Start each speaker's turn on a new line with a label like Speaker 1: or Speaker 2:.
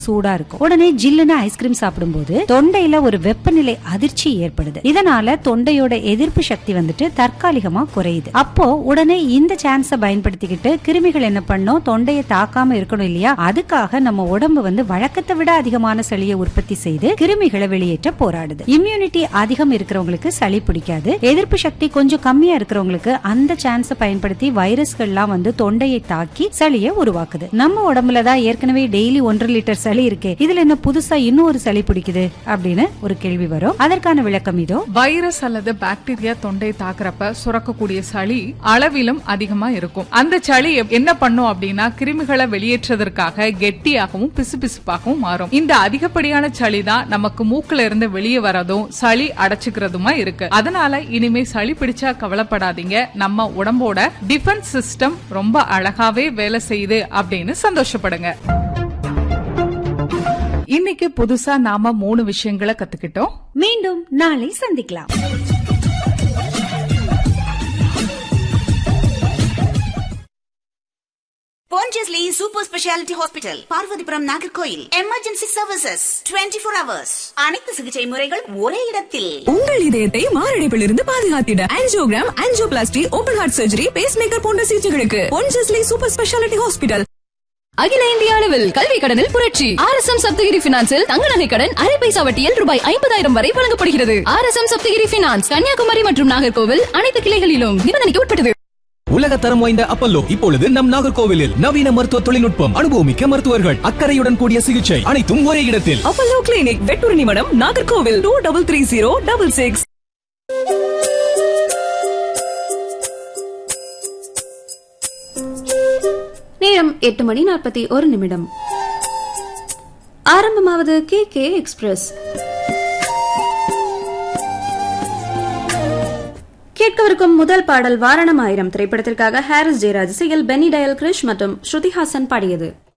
Speaker 1: சூடா இருக்கும் உடனே ஜில்லுன்னு ஐஸ்கிரீம் சாப்பிடும்போது தொண்டையில ஒரு வெப்பநிலை அதிர்ச்சி ஏற்படுது இதனால தொண்டையோட எதிர்ப்பு சக்தி வந்துட்டு தற்காலிகமா குறையுது அப்போ உடனே இந்த சான்ஸ பயன்படுத்திக்கிட்டு கிருமிகள் என்ன பண்ணும் தொண்டையை தாக்காம இருக்கணும் இல்லையா அதுக்காக நம்ம உடம்பு வந்து வழக்கத்தை விட அதிகமான சளியை உற்பத்தி செய்து கிருமிகளை வெளியேற்ற போராடுது இம்யூனிட்டி அதிகம் இருக்கிறவங்களுக்கு சளி பிடிக்காது எதிர்ப்பு சக்தி கொஞ்சம் கம்மியா இருக்கிறவங்களுக்கு அந்த சான்ஸை பயன்படுத்தி வைரஸ்கள்லாம் வந்து தொண்டையை தாக்கி சளியை உருவாக்குது நம்ம உடம்புல தான் ஏற்கனவே டெய்லி ஒன்றரை லிட்டர் சளி இருக்கே இதுல என்ன புதுசா இன்னும் ஒரு சளி பிடிக்குது அப்படின்னு ஒரு கேள்வி வரும் அதற்கான விளக்கம் இதோ
Speaker 2: வைரஸ் அல்லது பாக்டீரியா தொண்டை தாக்குறப்ப சுரக்கக்கூடிய சளி அளவிலும் அதிகமா இருக்கும் அந்த சளி எப்- என்ன பண்ணும் அப்படின்னா கிருமிகளை வெளியேற்றுவதற்காக கெட்டியாகவும் பிசுபிசுப்பாகவும் மாறும் இந்த அதிகப்படியான சளி தான் நமக்கு மூக்குல இருந்து வெளியே வரதும் சளி அடைச்சுக்கிறதுமா இருக்கு அதனால இனிமே சளி பிடிச்சா கவலைப்படாதீங்க நம்ம உடம்போட டிஃபென்ஸ் சிஸ்டம் ரொம்ப அழகாவே வேலை செய்யுது அப்படின்னு சந்தோஷப்படுங்க இன்னைக்கு புதுசா நாம மூணு விஷயங்களை கத்துக்கிட்டோம்
Speaker 1: மீண்டும் நாளை சந்திக்கலாம்
Speaker 3: Pondicherry super speciality hospital Parvathipuram Nagercoil emergency services 24 four hours அனைத்து சிகிச்சை முறைகள் ஒரே இடத்தில்
Speaker 4: உங்கள் இதயத்தை மாரடைப்பிலிருந்து பாதுகாத்திட angiogram angioplasty open heart surgery pacemaker போன்ற சிகிச்சைகளுக்கு பொன்ஜஸ்லி சூப்பர் ஸ்பெஷாலிட்டி ஹாஸ்பிட்டல் அகில இந்திய அளவில் கல்வி கடனில் புரட்சி ஆர் எஸ் எம் சப்தகிரி பினான்சில் தங்க நகை கடன் அரை பைசா வட்டியில் ரூபாய் ஐம்பதாயிரம் வரை வழங்கப்படுகிறது R S M Sapthagiri finance Kanyakumari மற்றும் நாகர்கோவில் அனைத்து கிளைகளிலும் நிபந்தனைக்கு உட்பட்டது
Speaker 5: உலக தரம் வாய்ந்த அப்பல்லோ இப்பொழுது நம் நாகர்கோவிலில் நவீன மருத்துவ தொழில்நுட்பம் அனுபவமிக்க மருத்துவர்கள் அக்கறையுடன் கூடிய சிகிச்சை அனைத்தும் ஒரே இடத்தில்
Speaker 4: அப்பல்லோ கிளினிக் வெட்டூர் நிமிடம் Nagercoil two double three zero double six
Speaker 6: நேரம் எட்டு மணி நாற்பத்தி ஒரு நிமிடம் ஆரம்பமாவது கே கே எக்ஸ்பிரஸ் கேட்கவிருக்கும் முதல் பாடல் வாரணம் ஆயிரம் திரைப்படத்திற்காக ஹாரிஸ் ஜெயராஜ் இசையில் பென்னி டயல் கிரிஷ் மற்றும் ஸ்ருதிஹாசன் பாடியது